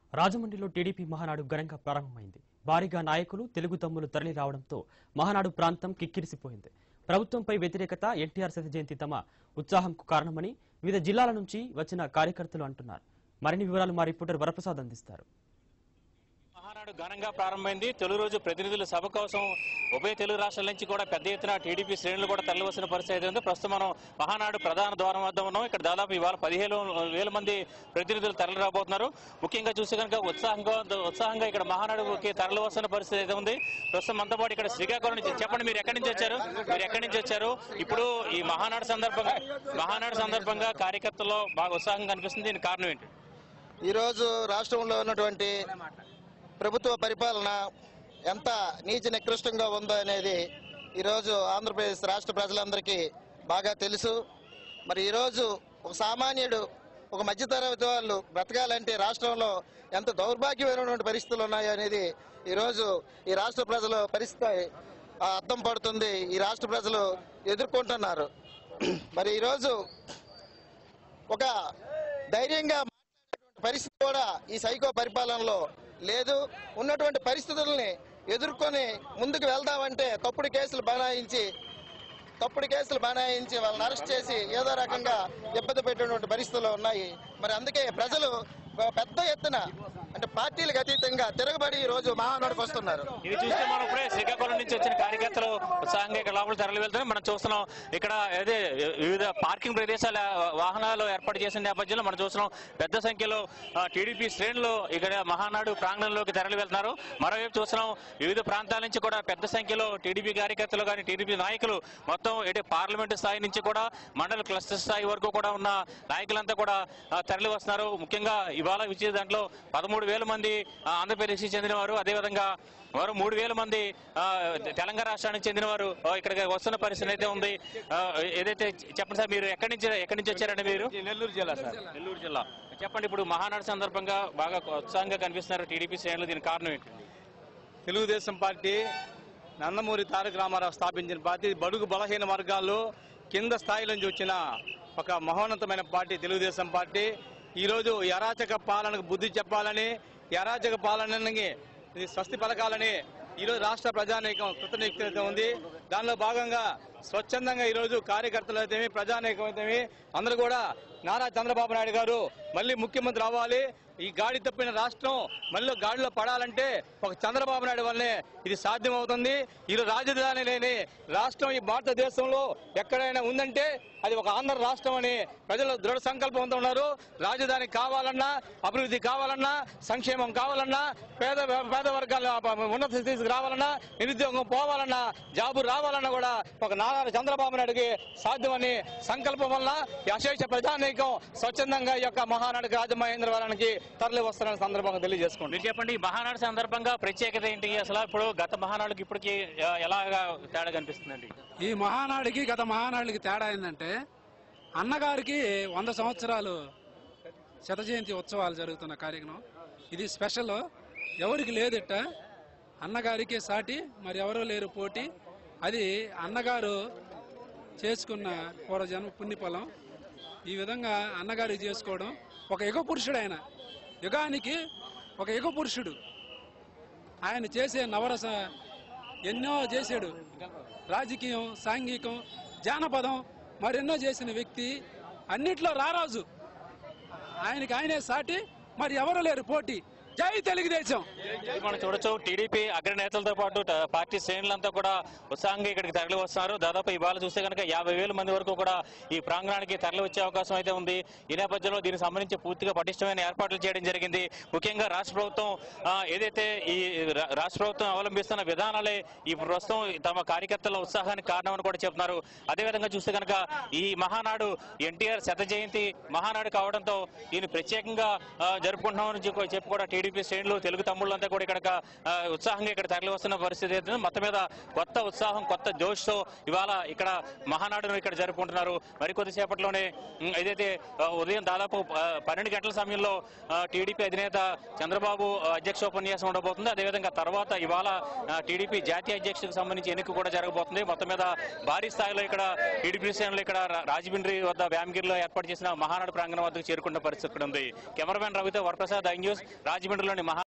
రాజమండ్రిలో టీడీపీ మహానాడు ఘనంగా ప్రారంభమైంది భారీగా నాయకులు తెలుగు తమ్ములు తరలి రావడంతో మహానాడు ప్రాంతం కిక్కిరిసిపోయింది ప్రభుత్వంపై వ్యతిరేకత ఎన్టీఆర్ శత జయంతి తమ ఉత్సాహంకు కారణమని వివిధ జిల్లాల నుంచి వచ్చిన కార్యకర్తలు అంటున్నారు మరిన్ని వివరాలు మా రిపోర్టర్ వరప్రసాద్ అందిస్తారు మహానాడు ఘనంగా ప్రారంభమైంది తొలి రోజు ప్రతినిధుల సభ కోసం ఉభయ తెలుగు రాష్ట్రాల నుంచి కూడా పెద్ద ఎత్తున టీడీపీ శ్రేణులు కూడా తరలివస్తున్న పరిస్థితి అయితే ఉంది ప్రస్తుతం మనం మహానాడు ప్రధాన ద్వారం వద్ద ఉన్నాం ఇక్కడ దాదాపు ఇవాళ పదిహేను వేల మంది ప్రతినిధులు తరలి రాబోతున్నారు ముఖ్యంగా చూస్తే కనుక ఉత్సాహంగా ఉత్సాహంగా ఇక్కడ మహానాడుకి తరలి వస్తున్న పరిస్థితి అయితే ఉంది ప్రస్తుతం మనతో పాటు ఇక్కడ శ్రీకాకుళం నుంచి చెప్పండి మీరు ఎక్కడి నుంచి వచ్చారు మీరు ఎక్కడి నుంచి వచ్చారు ఇప్పుడు ఈ మహానాడు సందర్భంగా మహానాడు సందర్భంగా కార్యకర్తల్లో బాగా ఉత్సాహం కనిపిస్తుంది దీనికి కారణం ఏంటి ఈరోజు రాష్ట్రంలో ఉన్నటువంటి ప్రభుత్వ పరిపాలన ఎంత నీచ నికృష్టంగా ఉందో అనేది ఈరోజు ఆంధ్రప్రదేశ్ రాష్ట్ర ప్రజలందరికీ బాగా తెలుసు మరి ఈరోజు ఒక సామాన్యుడు ఒక మధ్యతరగతి వాళ్ళు బ్రతకాలంటే రాష్ట్రంలో ఎంత దౌర్భాగ్యమైనటువంటి పరిస్థితులు ఉన్నాయో అనేది ఈరోజు ఈ రాష్ట్ర ప్రజల పరిస్థితి ఆ, అర్థం పడుతుంది ఈ రాష్ట్ర ప్రజలు ఎదుర్కొంటున్నారు మరి ఈరోజు ఒక ధైర్యంగా మాట్లాడేటువంటి పరిస్థితి కూడా ఈ సైకో పరిపాలనలో లేదు ఉన్నటువంటి పరిస్థితుల్ని ఎదుర్కొని ముందుకు వెళ్దామంటే తప్పుడు కేసులు బనాయించి తప్పుడు కేసులు బనాయించి వాళ్ళని అరెస్ట్ చేసి ఏదో రకంగా ఇబ్బంది పెట్టేటువంటి పరిస్థితులు ఉన్నాయి మరి అందుకే ప్రజలు పెద్ద ఎత్తున అంటే పార్టీలకు అతీతంగా తిరగబడి ఈ రోజు మహానాడుకు వస్తున్నారు ఇది చూస్తే మనం ఇప్పుడే శ్రీకాకుళం నుంచి వచ్చిన కార్యకర్తలు ఉత్సాహంగా ఇక్కడ లోపల తరలి వెళ్తున్నాం మనం చూస్తున్నాం ఇక్కడ అదే వివిధ పార్కింగ్ ప్రదేశాల వాహనాలు ఏర్పాటు చేసిన నేపథ్యంలో మనం చూస్తున్నాం పెద్ద సంఖ్యలో ఆ, టీడీపీ శ్రేణులు ఇక్కడ మహానాడు ప్రాంగణంలోకి తరలి వెళ్తున్నారు మరోవైపు చూస్తున్నాం వివిధ ప్రాంతాల నుంచి కూడా పెద్ద సంఖ్యలో టీడీపీ కార్యకర్తలు కానీ టీడీపీ నాయకులు మొత్తం ఇటు పార్లమెంటు స్థాయి నుంచి కూడా మండల క్లస్టర్ స్థాయి వరకు కూడా ఉన్న నాయకులంతా కూడా ఆ, తరలి వస్తున్నారు ముఖ్యంగా ఇవాళ ఇచ్చే దాంట్లో పదమూడు వేల మంది ఆ, ఆంధ్రప్రదేశ్కి చెందినవారు అదేవిధంగా మరో మూడు వేల మంది ఆ, తెలంగాణ రాష్ట్రానికి చెందినవారు ఆ, ఇక్కడికి వస్తున్న పరిస్థితి అయితే ఉంది ఆ, ఏదైతే చెప్పండి సార్ మీరు ఎక్కడి నుంచి ఎక్కడి నుంచి వచ్చారండి మీరు నెల్లూరు జిల్లా సార్ నెల్లూరు జిల్లా చెప్పండి ఇప్పుడు మహానాడు సందర్భంగా బాగా ఉత్సాహంగా కనిపిస్తున్నారు టీడీపీ శ్రేణులు దీనికి కారణం ఏంటి తెలుగుదేశం పార్టీ నందమూరి తారక రామారావు స్థాపించిన పార్టీ బడుగు బలహీన వర్గాల్లో కింద స్థాయి నుంచి వచ్చిన ఒక మహోన్నతమైన పార్టీ తెలుగుదేశం పార్టీ ఈరోజు ఈ అరాచక పాలనకు బుద్ధి చెప్పాలని ఈ అరాచక పాలనకి ఇది స్వస్తి పలకాలని ఈరోజు రాష్ట్ర ప్రజానీకం కృతనియుక్త ఉంది దానిలో భాగంగా స్వచ్ఛందంగా ఈరోజు కార్యకర్తలు అయితేమి ప్రజానీకం అయితేమి అందరూ కూడా నారా చంద్రబాబు నాయుడు గారు మళ్ళీ ముఖ్యమంత్రి అవ్వాలి ఈ గాడి తప్పిన రాష్ట్రం మళ్ళీ గాడిలో పడాలంటే ఒక చంద్రబాబు నాయుడు వల్లనే ఇది సాధ్యమవుతుంది ఇది రాజధాని లేని రాష్ట్రం ఈ భారతదేశంలో ఎక్కడైనా ఉందంటే అది ఒక ఆంధ్ర రాష్ట్రం అని ప్రజలు దృఢ సంకల్పంతో ఉన్నారు రాజధాని కావాలన్నా అభివృద్ధి కావాలన్నా సంక్షేమం కావాలన్నా పేద పేద వర్గాల ఉన్నత స్థితికి రావాలన్నా నిరుద్యోగం పోవాలన్నా జాబు రావాలన్నా కూడా ఒక నారా చంద్రబాబు నాయుడుకి సాధ్యమని సంకల్పం వల్ల ఈ అశేష ప్రజానీకం స్వచ్ఛందంగా ఈ యొక్క మహానాడు రాజమహేంద్రవరానికి తరలి వస్తున్న సందర్భంగా తెలియజేసుకోండి మీరు చెప్పండి ఈ మహానాడు సందర్భంగా ప్రత్యేకత ఏంటి అసలు ఇప్పుడు గత మహానాడుకి ఇప్పటికి ఆ, ఎలాగా తేడా కనిపిస్తుందండి ఈ మహానాడికి గత మహానాడికి తేడా ఏంటంటే అన్నగారికి వంద సంవత్సరాలు శత జయంతి ఉత్సవాలు జరుగుతున్న కార్యక్రమం ఇది స్పెషల్ ఎవరికి లేదిట అన్నగారికి సాటి మరి ఎవరో లేరు పోటీ అది అన్నగారు చేసుకున్న పూర్వజన్మ పుణ్యఫలం ఈ విధంగా అన్నగారికి చేసుకోవడం ఒక యుగ పురుషుడు ఆయన యుగానికి ఒక యుగ పురుషుడు ఆయన చేసే నవరస ఎన్నో చేశాడు రాజకీయం సాంఘికం జానపదం మరెన్నో చేసిన వ్యక్తి అన్నిట్లో రారాజు ఆయనకి ఆయనే సాటి మరి ఎవరు లేరు పోటీ జై తెలుగుదేశం ఇది మనం చూడొచ్చు టీడీపీ అగ్రనేతలతో పాటు ట- పార్టీ శ్రేణులంతా కూడా ఉత్సాహంగా ఇక్కడికి తరలి వస్తున్నారు దాదాపు ఇవాళ చూస్తే కనుక యాభై వేల మంది వరకు కూడా ఈ ప్రాంగణానికి తరలి వచ్చే అవకాశం అయితే ఉంది ఈ నేపథ్యంలో దీనికి సంబంధించి పూర్తిగా పటిష్టమైన ఏర్పాట్లు చేయడం జరిగింది ముఖ్యంగా రాష్ట్ర ప్రభుత్వం ఆ, ఏదైతే ఈ రా- రాష్ట్ర ప్రభుత్వం అవలంబిస్తున్న విధానాలే ఈ ప్రస్తుతం తమ కార్యకర్తల ఉత్సాహానికి కారణమని కూడా చెప్తున్నారు అదేవిధంగా చూస్తే కనుక ఈ మహానాడు ఎన్టీఆర్ శత జయంతి మహానాడు కావడంతో దీన్ని ప్రత్యేకంగా ఆ, జరుపుకుంటున్నామని చెప్పి చెప్పి కూడా టీడీపీ శ్రేణులు తెలుగు తమ్ముళ్ళంతా కూడా ఇక్కడ ఆ, ఉత్సాహంగా ఇక్కడ తరలి వస్తున్న పరిస్థితి అయితే ఉంది. మొత్తం మీద కొత్త ఉత్సాహం కొత్త జోష్తో ఇవాళ ఇక్కడ మహానాడును ఇక్కడ జరుపుకుంటున్నారు మరికొద్ది సేపట్లోనే ఉమ్, ఏదైతే ఆ, ఉదయం దాదాపు ఆ, పన్నెండు గంటల సమయంలో ఆ, టీడీపీ అధినేత చంద్రబాబు ఆ, అధ్యక్ష ఉపన్యాసం ఉండబోతుంది అదేవిధంగా తర్వాత ఇవాళ ఆ, టీడీపీ జాతీయ అధ్యక్షుడికి సంబంధించి ఎన్నిక కూడా జరగబోతుంది మొత్తం మీద భారీ స్థాయిలో ఇక్కడ టీడీపీ శ్రేణులు ఇక్కడ రా- రాజమండ్రి వద్ద వ్యామగిరిలో ఏర్పాటు చేసిన మహానాడు ప్రాంగణం వద్దకు చేరుకున్న పరిస్థితి ఇక్కడ ఉంది కెమెరామెన్ రవితో వరప్రసాద్ ఐ న్యూస్ రాజమండ్రి రాజమండ్రిలోని మహా